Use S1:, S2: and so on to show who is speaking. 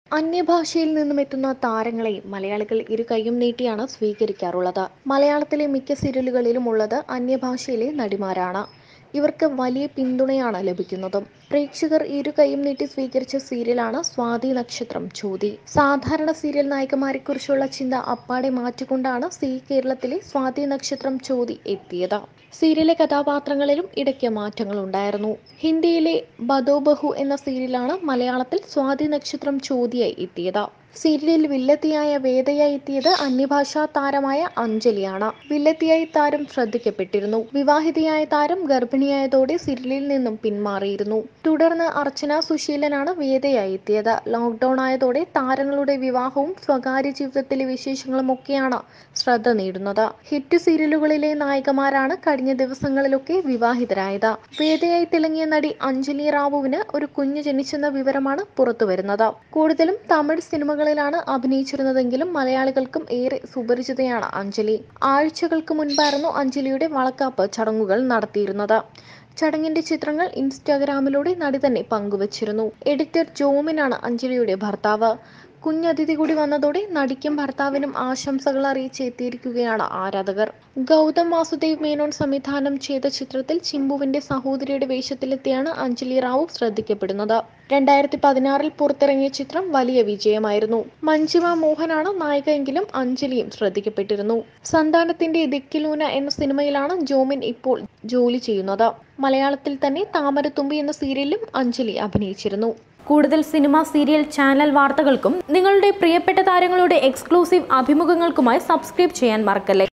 S1: അന്യഭാഷയിൽ നിന്നും എത്തുന്ന താരങ്ങളെ മലയാളികൾ ഇരു കൈയും നീട്ടിയാണ് സ്വീകരിക്കാറുള്ളത് മലയാളത്തിലെ മിക്ക സീരിയലുകളിലും ഉള്ളത് അന്യഭാഷയിലെ നടിമാരാണ് ഇവർക്ക് വലിയ പിന്തുണയാണ് ലഭിക്കുന്നതും പ്രേക്ഷകർ ഇരു കൈയും നീട്ടി സ്വീകരിച്ച സീരിയലാണ് സ്വാതി നക്ഷത്രം ചോതി സാധാരണ സീരിയൽ നായികമാരെക്കുറിച്ചുള്ള ചിന്ത അപ്പാടെ മാറ്റിക്കൊണ്ടാണ് സി കേരളത്തിലെ സ്വാതി നക്ഷത്രം ചോതി എത്തിയത് സീരിയലിലെ കഥാപാത്രങ്ങളിലും ഇടയ്ക്ക് മാറ്റങ്ങളുണ്ടായിരുന്നു ഹിന്ദിയിലെ ബദോ ബഹു എന്ന സീരിയലാണ് മലയാളത്തിൽ സ്വാതി നക്ഷത്രം ചോതിയായി എത്തിയത് സീരിയലിൽ വില്ലത്തിയായ വേദയായി എത്തിയത് അന്യഭാഷാ താരമായ അഞ്ജലിയാണ് വില്ലത്തിയായി താരം ശ്രദ്ധിക്കപ്പെട്ടിരുന്നു വിവാഹിതയായ താരം ഗർഭിണിയായതോടെ സീരിയലിൽ നിന്നും പിന്മാറിയിരുന്നു തുടർന്ന് അർച്ചന സുശീലനാണ് വേദയായി എത്തിയത് ലോക്ക്ഡൌൺ ആയതോടെ താരങ്ങളുടെ വിവാഹവും സ്വകാര്യ ജീവിതത്തിലെ വിശേഷങ്ങളും ഒക്കെയാണ് ശ്രദ്ധ നേടുന്നത് ഹിറ്റ് സീരിയലുകളിലെ നായികമാരാണ് കഴിഞ്ഞ ദിവസങ്ങളിലൊക്കെ വിവാഹിതരായത് വേദയായി തിളങ്ങിയ നടി അഞ്ജലി റാവുവിന് ഒരു കുഞ്ഞ് ജനിച്ചെന്ന വിവരമാണ് പുറത്തുവരുന്നത് കൂടുതലും തമിഴ് സിനിമകളിലാണ് അഭിനയിച്ചിരുന്നതെങ്കിലും മലയാളികൾക്കും ഏറെ സുപരിചിതയാണ് അഞ്ജലി ആഴ്ചകൾക്ക് മുൻപായിരുന്നു അഞ്ജലിയുടെ വളക്കാപ്പ് ചടങ്ങുകൾ നടത്തിയിരുന്നത് ചടങ്ങിന്റെ ചിത്രങ്ങൾ ഇൻസ്റ്റാഗ്രാമിലൂടെ നടി തന്നെ പങ്കുവച്ചിരുന്നു എഡിറ്റർ ജോമിനാണ് അഞ്ജലിയുടെ ഭർത്താവ് കുഞ്ഞതിഥി കൂടി വന്നതോടെ നടിക്കും ഭർത്താവിനും ആശംസകൾ അറിയിച്ച് എത്തിയിരിക്കുകയാണ് ആരാധകർ ഗൗതം വാസുദേവ് മേനോൻ സംവിധാനം ചെയ്ത ചിത്രത്തിൽ ചിമ്പുവിന്റെ സഹോദരിയുടെ വേഷത്തിലെത്തിയാണ് അഞ്ജലി റാവു ശ്രദ്ധിക്കപ്പെടുന്നത് രണ്ടായിരത്തി പതിനാറിൽ പുറത്തിറങ്ങിയ ചിത്രം വലിയ വിജയമായിരുന്നു മഞ്ജിമ മോഹനാണ് നായികയെങ്കിലും അഞ്ജലിയും ശ്രദ്ധിക്കപ്പെട്ടിരുന്നു സന്താനത്തിന്റെ ദിക്കിലൂന എന്ന സിനിമയിലാണ് ജോമിൻ ഇപ്പോൾ ജോലി ചെയ്യുന്നത് മലയാളത്തിൽ തന്നെ താമരത്തുമ്പി എന്ന സീരിയലിലും അഞ്ജലി അഭിനയിച്ചിരുന്നു
S2: കൂടുതൽ സിനിമ സീരിയൽ ചാനൽ വാർത്തകൾക്കും നിങ്ങളുടെ പ്രിയപ്പെട്ട താരങ്ങളുടെ എക്സ്ക്ലൂസീവ് അഭിമുഖങ്ങൾക്കുമായി സബ്സ്ക്രൈബ് ചെയ്യാൻ മറക്കല്ലേ